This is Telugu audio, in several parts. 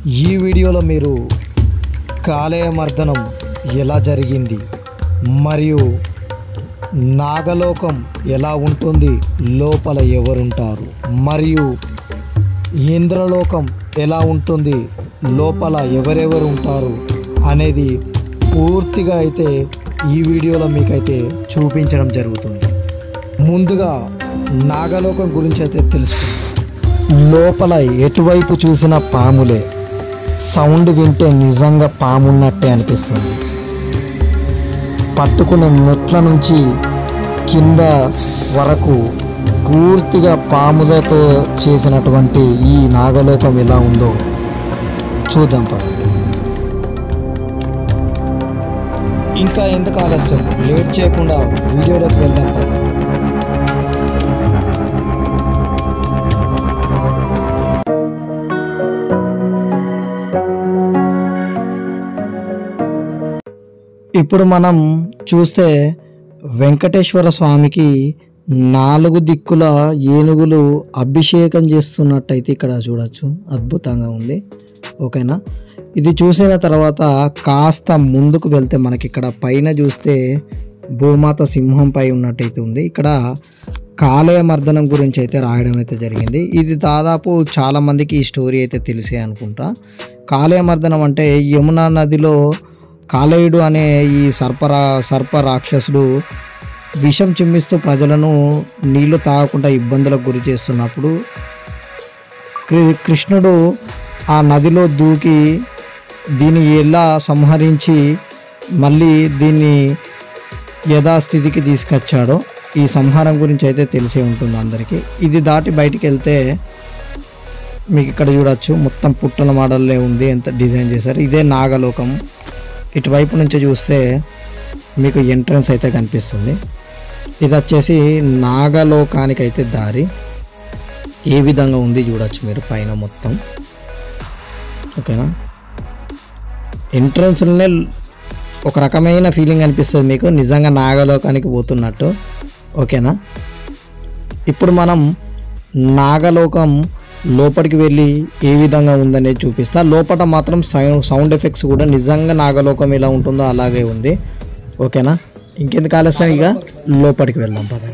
ఈ వీడియోలో మీరు కాలేయమర్దనం ఎలా జరిగింది మరియు నాగలోకం ఎలా ఉంటుంది లోపల ఎవరుంటారు మరియు ఇంద్రలోకం ఎలా ఉంటుంది లోపల ఎవరెవరు ఉంటారు అనేది పూర్తిగా అయితే ఈ వీడియోలో మీకైతే చూపించడం జరుగుతుంది ముందుగా నాగలోకం గురించి అయితే తెలుసుకుందాం లోపల ఎటువైపు చూసిన పాములే సౌండ్ వింటే నిజంగా పామున్నట్టే అనిపిస్తుంది పట్టుకునే మెట్ల నుంచి కింద వరకు పూర్తిగా పాములతో చేసినటువంటి ఈ నాగలోకం ఎలా ఉందో చూద్దాం పద ఇంకా ఎందుకు ఆలస్యం లేట్ చేయకుండా వీడియోలోకి వెళ్దాం పద ఇప్పుడు మనం చూస్తే వెంకటేశ్వర స్వామికి నాలుగు దిక్కుల ఏనుగులు అభిషేకం చేస్తున్నట్టయితే ఇక్కడ చూడొచ్చు అద్భుతంగా ఉంది ఓకేనా ఇది చూసిన తర్వాత కాస్త ముందుకు వెళ్తే మనకి ఇక్కడ పైన చూస్తే భూమాత సింహంపై ఉన్నట్టయితే ఉంది ఇక్కడ కాలేయమర్దనం గురించి అయితే రాయడం అయితే జరిగింది ఇది దాదాపు చాలా మందికి ఈ స్టోరీ అయితే తెలిసే అనుకుంటా కాలేయమర్దనం అంటే యమునా నదిలో కాలేయుడు అనే ఈ సర్పరా సర్ప రాక్షసుడు విషం చిమ్మిస్తూ ప్రజలను నీళ్లు తాగకుండా ఇబ్బందులకు గురి చేస్తున్నప్పుడు కృ- కృష్ణుడు ఆ నదిలో దూకి దీన్ని ఎలా సంహరించి మళ్ళీ దీన్ని యథాస్థితికి తీసుకొచ్చాడో ఈ సంహారం గురించి అయితే తెలిసే ఉంటుంది అందరికీ ఇది దాటి బయటికి వెళ్తే మీకు ఇక్కడ చూడొచ్చు మొత్తం పుట్టల మోడల్లే ఉంది ఎంత డిజైన్ చేశారు ఇదే నాగలోకం ఇటువైపు నుంచి చూస్తే మీకు ఎంట్రన్స్ అయితే కనిపిస్తుంది ఇది వచ్చేసి నాగలోకానికి అయితే దారి ఏ విధంగా ఉంది చూడొచ్చు మీరు పైన మొత్తం ఓకేనా ఎంట్రన్స్లోనే ఒక రకమైన ఫీలింగ్ అనిపిస్తుంది మీకు నిజంగా నాగలోకానికి పోతున్నట్టు ఓకేనా ఇప్పుడు మనం నాగలోకం లోపలికి వెళ్ళి ఏ విధంగా ఉందనేది చూపిస్తా లోపల మాత్రం సౌండ్ సౌండ్ ఎఫెక్ట్స్ కూడా నిజంగా నాగలోకం ఎలా ఉంటుందో అలాగే ఉంది ఓకేనా ఇంకెందుకు ఆలస్యం ఇక లోపలికి వెళ్దాం పదండి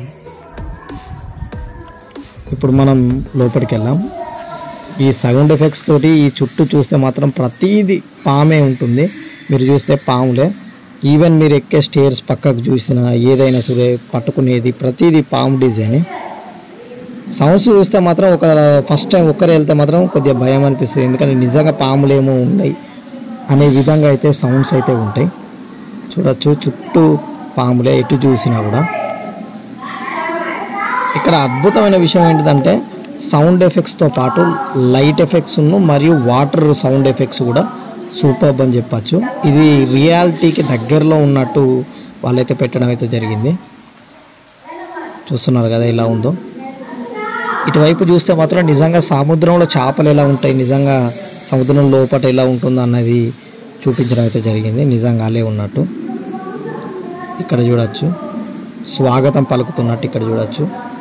ఇప్పుడు మనం లోపలికి వెళ్ళాం ఈ సౌండ్ ఎఫెక్ట్స్ తోటి ఈ చుట్టూ చూస్తే మాత్రం ప్రతిదీ పామే ఉంటుంది మీరు చూస్తే పాములే ఈవెన్ మీరు ఎక్కే స్టేర్స్ పక్కకు చూసినా ఏదైనా సరే పట్టుకునేది ప్రతిదీ పాము డిజైన్ సౌండ్స్ చూస్తే మాత్రం ఒక ఫస్ట్ టైం ఒక్కరు వెళ్తే మాత్రం కొద్దిగా భయం అనిపిస్తుంది ఎందుకంటే నిజంగా పాములు ఏమో ఉన్నాయి అనే విధంగా అయితే సౌండ్స్ అయితే ఉంటాయి చూడొచ్చు చుట్టూ పాములే ఎటు చూసినా కూడా ఇక్కడ అద్భుతమైన విషయం ఏంటిదంటే సౌండ్ ఎఫెక్ట్స్తో పాటు లైట్ ఎఫెక్ట్స్ మరియు వాటర్ సౌండ్ ఎఫెక్ట్స్ కూడా సూపర్బ్ అని చెప్పచ్చు ఇది రియాలిటీకి దగ్గరలో ఉన్నట్టు వాళ్ళైతే పెట్టడం అయితే జరిగింది చూస్తున్నారు కదా ఎలా ఉందో ఇటువైపు చూస్తే మాత్రం నిజంగా సముద్రంలో చేపలు ఎలా ఉంటాయి నిజంగా సముద్రం లోపల ఎలా ఉంటుందో అన్నది చూపించడం అయితే జరిగింది నిజంగా అలే ఉన్నట్టు ఇక్కడ చూడొచ్చు స్వాగతం పలుకుతున్నట్టు ఇక్కడ చూడొచ్చు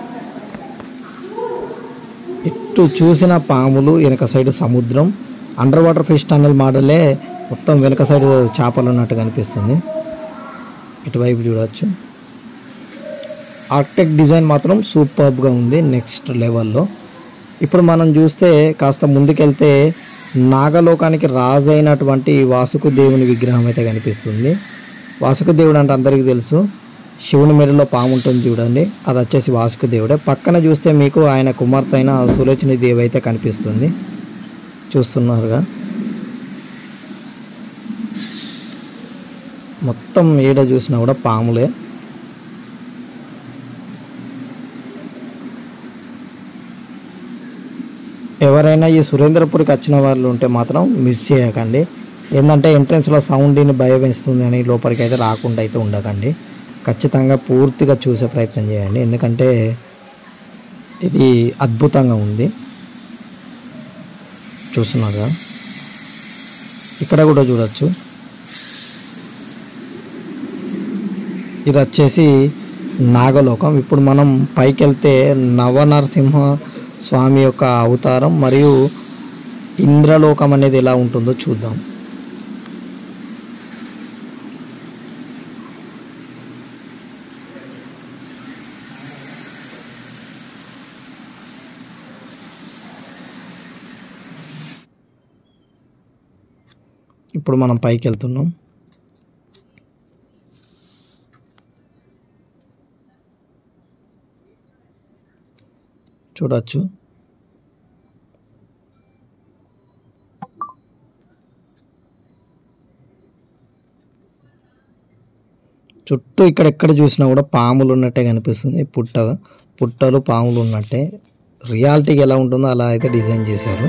ఇటు చూసిన పాములు వెనక సైడ్ సముద్రం అండర్ వాటర్ ఫిష్ టన్నల్ మోడలే మొత్తం వెనక సైడ్ చేపలు ఉన్నట్టు కనిపిస్తుంది ఇటువైపు చూడొచ్చు ఆర్టెక్ డిజైన్ మాత్రం సూపర్బ్గా ఉంది నెక్స్ట్ లెవెల్లో ఇప్పుడు మనం చూస్తే కాస్త ముందుకెళ్తే నాగలోకానికి రాజు అయినటువంటి వాసుకు దేవుని విగ్రహం అయితే కనిపిస్తుంది వాసుకు దేవుడు అంటే అందరికీ తెలుసు శివుని మెడలో పాము ఉంటుంది చూడండి అది వచ్చేసి వాసుకు దేవుడే పక్కన చూస్తే మీకు ఆయన కుమార్తె అయిన సులోచని దేవి అయితే కనిపిస్తుంది చూస్తున్నారుగా మొత్తం ఏడ చూసినా కూడా పాములే ఎవరైనా ఈ సురేంద్రపూర్కి వచ్చిన వాళ్ళు ఉంటే మాత్రం మిస్ చేయకండి ఏంటంటే ఎంట్రన్స్లో సౌండ్ని భయం వేస్తుంది అని లోపలికి అయితే రాకుండా అయితే ఉండకండి ఖచ్చితంగా పూర్తిగా చూసే ప్రయత్నం చేయండి ఎందుకంటే ఇది అద్భుతంగా ఉంది చూస్తున్నారుగా ఇక్కడ కూడా చూడొచ్చు ఇది వచ్చేసి నాగలోకం ఇప్పుడు మనం పైకి వెళ్తే నవనరసింహ స్వామి యొక్క అవతారం మరియు ఇంద్రలోకం అనేది ఎలా ఉంటుందో చూద్దాం ఇప్పుడు మనం పైకి వెళ్తున్నాం చూడొచ్చు చుట్టూ ఇక్కడ ఎక్కడ చూసినా కూడా పాములు ఉన్నట్టే కనిపిస్తుంది పుట్ట పుట్టలు పాములు ఉన్నట్టే రియాలిటీకి ఎలా ఉంటుందో అలా అయితే డిజైన్ చేశారు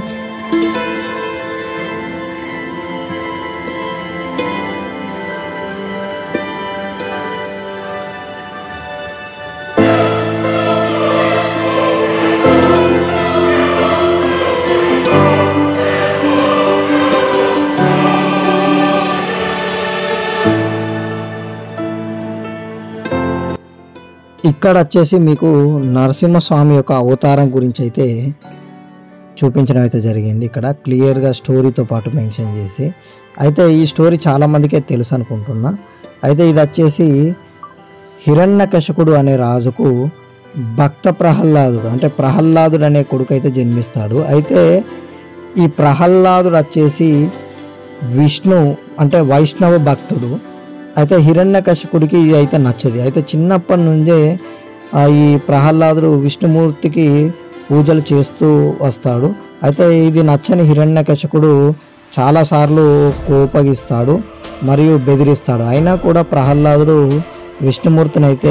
ఇక్కడ వచ్చేసి మీకు నరసింహస్వామి యొక్క అవతారం గురించి అయితే చూపించడం అయితే జరిగింది ఇక్కడ క్లియర్గా స్టోరీతో పాటు మెన్షన్ చేసి అయితే ఈ స్టోరీ చాలామందికే తెలుసు అనుకుంటున్నా అయితే ఇది వచ్చేసి హిరణ్యకశకుడు అనే రాజుకు భక్త ప్రహ్లాదుడు అంటే ప్రహ్లాదుడు అనే కొడుకు అయితే జన్మిస్తాడు అయితే ఈ ప్రహ్లాదుడు వచ్చేసి విష్ణు అంటే వైష్ణవ భక్తుడు అయితే హిరణ్యకశికుడికి ఇది అయితే నచ్చదు అయితే చిన్నప్పటి నుంచే ఆ, ఈ ప్రహ్లాదుడు విష్ణుమూర్తికి పూజలు చేస్తూ వస్తాడు అయితే ఇది నచ్చని హిరణ్యకశకుడు చాలాసార్లు కోపగిస్తాడు మరియు బెదిరిస్తాడు అయినా కూడా ప్రహ్లాదుడు విష్ణుమూర్తిని అయితే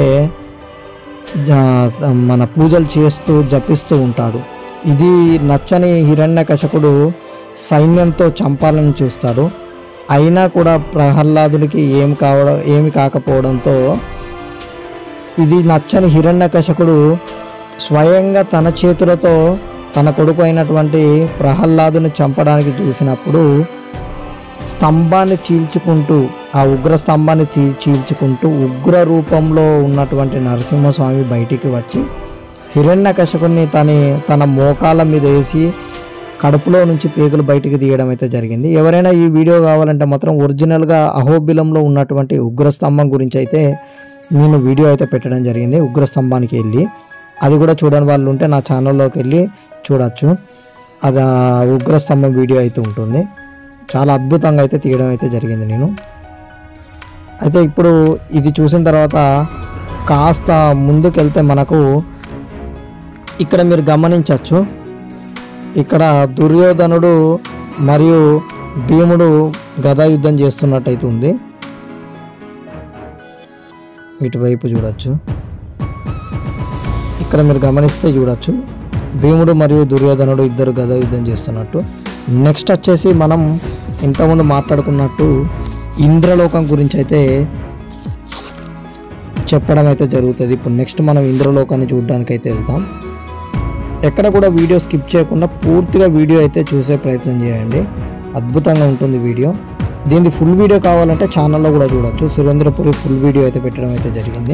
జా- మన పూజలు చేస్తూ జపిస్తూ ఉంటాడు ఇది నచ్చని హిరణ్యకశకుడు సైన్యంతో చంపాలని చూస్తాడు అయినా కూడా ప్రహ్లాదుడికి ఏం కావడం ఏమి కాకపోవడంతో ఇది నచ్చని హిరణ్యకశకుడు స్వయంగా తన చేతులతో తన కొడుకు అయినటువంటి ప్రహ్లాదుని చంపడానికి చూసినప్పుడు స్తంభాన్ని చీల్చుకుంటూ ఆ ఉగ్ర స్తంభాన్ని తీ- చీల్చుకుంటూ ఉగ్ర రూపంలో ఉన్నటువంటి నరసింహస్వామి బయటికి వచ్చి హిరణ్యకశకుని తన తన మోకాల మీద వేసి కడుపులో నుంచి పేగులు బయటికి తీయడం అయితే జరిగింది ఎవరైనా ఈ వీడియో కావాలంటే మాత్రం ఒరిజినల్గా అహోబిలంలో ఉన్నటువంటి ఉగ్ర స్తంభం గురించి అయితే నేను వీడియో అయితే పెట్టడం జరిగింది ఉగ్ర స్తంభానికి వెళ్ళి అది కూడా చూడని వాళ్ళు ఉంటే నా ఛానల్లోకి వెళ్ళి చూడొచ్చు అది ఆ ఉగ్ర స్తంభం వీడియో అయితే ఉంటుంది చాలా అద్భుతంగా అయితే తీయడం అయితే జరిగింది నేను అయితే ఇప్పుడు ఇది చూసిన తర్వాత కాస్త ముందుకెళ్తే మనకు ఇక్కడ మీరు గమనించవచ్చు ఇక్కడ దుర్యోధనుడు మరియు భీముడు గదా యుద్ధం చేస్తున్నట్టయితే ఉంది ఇటువైపు చూడొచ్చు ఇక్కడ మీరు గమనిస్తే చూడొచ్చు భీముడు మరియు దుర్యోధనుడు ఇద్దరు గదా యుద్ధం చేస్తున్నట్టు నెక్స్ట్ వచ్చేసి మనం ఇంతకుముందు మాట్లాడుకున్నట్టు ఇంద్రలోకం గురించి అయితే చెప్పడం అయితే జరుగుతుంది ఇప్పుడు నెక్స్ట్ మనం ఇంద్రలోకాన్ని చూడడానికి అయితే వెళ్తాం ఎక్కడ కూడా వీడియో స్కిప్ చేయకుండా పూర్తిగా వీడియో అయితే చూసే ప్రయత్నం చేయండి అద్భుతంగా ఉంటుంది వీడియో దీనికి ఫుల్ వీడియో కావాలంటే ఛానల్లో కూడా చూడొచ్చు సురేంద్రపురి ఫుల్ వీడియో అయితే పెట్టడం అయితే జరిగింది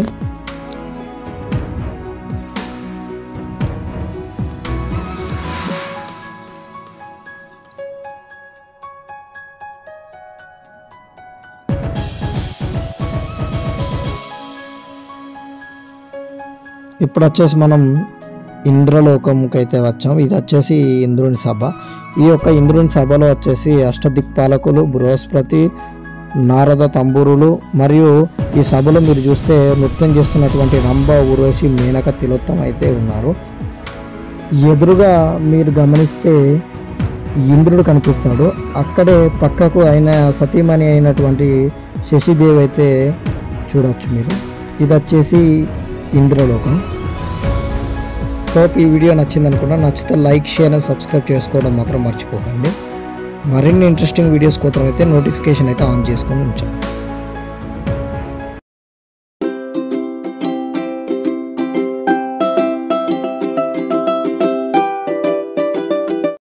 ఇప్పుడు వచ్చేసి మనం ఇంద్రలోకంకి అయితే వచ్చాం ఇది వచ్చేసి ఇంద్రుని సభ ఈ యొక్క ఇంద్రుని సభలో వచ్చేసి అష్టదిక్పాలకులు బృహస్పతి నారద తంబూరులు మరియు ఈ సభలో మీరు చూస్తే నృత్యం చేస్తున్నటువంటి రంభ ఊర్వశి మేనక తిలోత్తం అయితే ఉన్నారు ఎదురుగా మీరు గమనిస్తే ఇంద్రుడు కనిపిస్తాడు అక్కడే పక్కకు అయిన సతీమణి అయినటువంటి శశిదేవి అయితే చూడొచ్చు మీరు ఇది వచ్చేసి ఇంద్రలోకం హోప్ ఈ వీడియో నచ్చింది అనుకుంటా నచ్చితే లైక్ షేర్ అండ్ సబ్స్క్రైబ్ చేసుకోవడం మాత్రం మర్చిపోకండి మరిన్ని ఇంట్రెస్టింగ్ వీడియోస్ కోసం అయితే నోటిఫికేషన్ అయితే ఆన్ చేసుకొని ఉంచాను